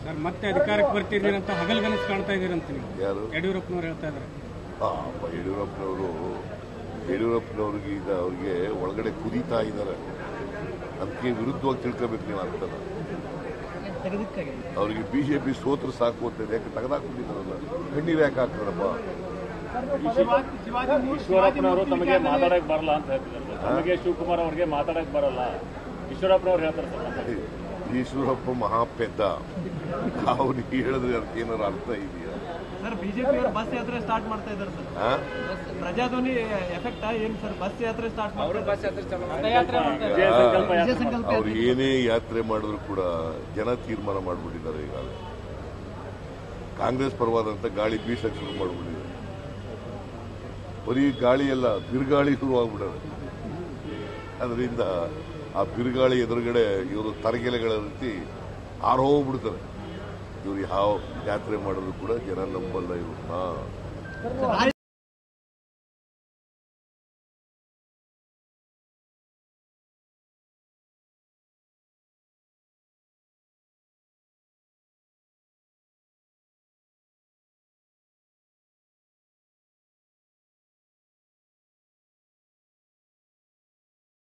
Sir ಮತ್ತೆ ಅಧಿಕಾರಕ್ಕೆ ಬರ್ತಿದ್ದೀರಿ ಅಂತ ಹಗಲ್ಗನಸು ಕಾಣ್ತಾ ಇದ್ದೀರಂತ ನೀವು ಯಾರು ಯಡಿಯೂರಪ್ಪನವ್ರು ಹೇಳ್ತಾ ಇದ್ದಾರೆ ಆ, ಅಪ್ಪ ಯಡಿಯೂರಪ್ಪನವರು ಯಡಿಯೂರಪ್ಪನವ್ರಿಗೆ ಈಗ ಅವ್ರಿಗೆ ಒಳಗಡೆ ಕುದೀತಾ ಇದ್ದಾರೆ ಅದಕ್ಕೆ ವಿರುದ್ಧವಾಗಿ ತಿಳ್ಕೊಬೇಕು ನೀವು ಅರ್ಥನ ಅವ್ರಿಗೆ ಬಿಜೆಪಿ ಸೋತ್ರ ಸಾಕು ಅಂತ ಯಾಕೆ ತೆಗೆದಾಕೊಂಡಿದ್ದಾರಲ್ಲ ಕಣ್ಣೀರು ಯಾಕೆ ಹಾಕ್ತಾರಪ್ಪ ಈಶ್ವರಪ್ಪನವರು ತಮಗೆ ಮಾತಾಡಕ್ ಬರಲ್ಲ ಅಂತ ಹೇಳ್ತಿದ್ದಾರೆ ತಮಗೆ ಶಿವಕುಮಾರ್ ಅವ್ರಿಗೆ ಮಾತಾಡಕ್ ಬರಲ್ಲ ಈಶ್ವರಪ್ಪನವ್ರು ಹೇಳ್ತಾರೆ ಸರ್ ಅಂತ. ಈಶ್ವರಪ್ಪ ಮಹಾಪೆದ್ದ ಅವ್ರಿಗೆ ಹೇಳಿದ್ರೆ ಅದಕ್ಕೆ ಏನಾರು ಅರ್ಥ ಇದೆಯಾ ಸರ್ ಬಿಜೆಪಿ ಅವರು ಬಸ್ ಯಾತ್ರೆ ಸ್ಟಾರ್ಟ್ ಮಾಡ್ತಾ ಇದ್ದಾರೆ ಸರ್ ಆ? ಪ್ರಜಾಧ್ವನಿ ಎಫೆಕ್ಟ್ ಏನು ಸರ್ ಬಸ್ ಯಾತ್ರೆ ಸ್ಟಾರ್ಟ್ ಮಾಡ್ತಾರೆ ವಿಜಯ ಸಂಕಲ್ಪ ಯಾತ್ರೆ ಮಾಡ್ತಾರೆ. ಅವ್ರು ಏನೇ ಯಾತ್ರೆ ಮಾಡಿದ್ರು ಕೂಡ ಜನ ತೀರ್ಮಾನ ಮಾಡಿಬಿಟ್ಟಿದ್ದಾರೆ ಈಗಾಗಲೇ ಕಾಂಗ್ರೆಸ್ ಪರವಾದಂತ ಗಾಳಿ ಬೀಸಕ್ಕೆ ಶುರು ಮಾಡಿಬಿಟ್ಟಿದೆ ಬರೀ ಗಾಳಿ ಅಲ್ಲ ಬಿರುಗಾಳಿ ಶುರುವಾಗ್ಬಿಟ್ಟದೆ ಅದರಿಂದ ಆ ಬಿರುಗಾಳಿ ಎದುರುಗಡೆ ಇವರು ತರಗೆಲೆಗಳ ರೀತಿ ಆರೋಗ್ಬಿಡ್ತಾರೆ ಇವ್ರು ಯಾವ ಯಾತ್ರೆ ಮಾಡಿದ್ರು ಕೂಡ ಜನ ನಂಬಲ್ಲ ಇವರು ಹಾ